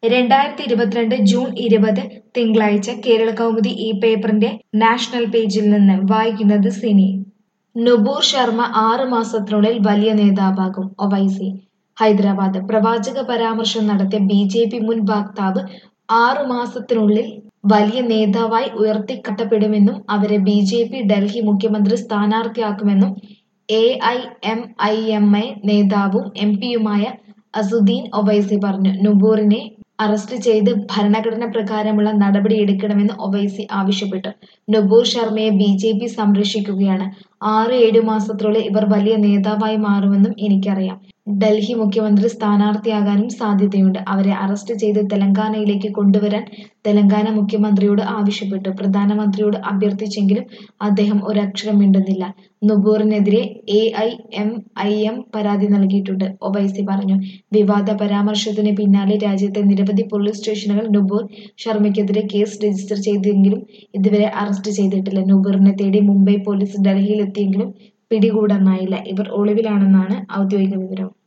രണ്ടായിരത്തി ഇരുപത്തിരണ്ട് ജൂൺ ഇരുപത് തിങ്കളാഴ്ച കേരള കൗമുദി ഈ പേപ്പറിന്റെ നാഷണൽ പേജിൽ നിന്ന് വായിക്കുന്നത് സിനി നുപൂർ ശർമ്മ ആറ് മാസത്തിനുള്ളിൽ വലിയ നേതാവാകും ഒവൈസി ഹൈദരാബാദ് പ്രവാചക പരാമർശം നടത്തിയ ബി ജെ പി മുൻ വക്താവ് ആറു മാസത്തിനുള്ളിൽ വലിയ നേതാവായി ഉയർത്തിക്കാട്ടപ്പെടുമെന്നും അവരെ ബി ജെ പി ഡൽഹി മുഖ്യമന്ത്രി സ്ഥാനാർത്ഥിയാക്കുമെന്നും A I M I M A നേതാവും എം പിയുമായ അസുദ്ദീൻ ഒവൈസി പറഞ്ഞു നുപൂറിനെ അറസ്റ്റ് ചെയ്ത് ഭരണഘടന പ്രകാരമുള്ള നടപടിയെടുക്കണമെന്ന് ഒവൈസി ആവശ്യപ്പെട്ടു നുപൂർ ശർമ്മയെ ബി ജെ പി സംരക്ഷിക്കുകയാണ് ആറ് ഏഴ് മാസത്തിനുള്ളിൽ ഇവർ വലിയ നേതാവായി മാറുമെന്നും എനിക്കറിയാം ഡൽഹി മുഖ്യമന്ത്രി സ്ഥാനാർത്ഥിയാകാനും സാധ്യതയുണ്ട് അവരെ അറസ്റ്റ് ചെയ്ത് തെലങ്കാനയിലേക്ക് കൊണ്ടുവരാൻ തെലങ്കാന മുഖ്യമന്ത്രിയോട് ആവശ്യപ്പെട്ടു പ്രധാനമന്ത്രിയോട് അഭ്യർത്ഥിച്ചെങ്കിലും അദ്ദേഹം ഒരക്ഷരം മിണ്ടുന്നില്ല നുപൂറിനെതിരെ A I M I M പരാതി നൽകിയിട്ടുണ്ട് ഒവൈസി പറഞ്ഞു വിവാദ പരാമർശത്തിന് പിന്നാലെ രാജ്യത്തെ നിരവധി പോലീസ് സ്റ്റേഷനുകൾ നുപൂർ ശർമ്മയ്ക്കെതിരെ കേസ് രജിസ്റ്റർ ചെയ്തെങ്കിലും ഇതുവരെ അറസ്റ്റ് ചെയ്തിട്ടില്ല നുപൂറിനെ തേടി മുംബൈ പോലീസ് ഡൽഹിയിലെത്തിയെങ്കിലും പിടികൂടാനായില്ല ഇവർ ഒളിവിലാണെന്നാണ് ഔദ്യോഗിക വിവരം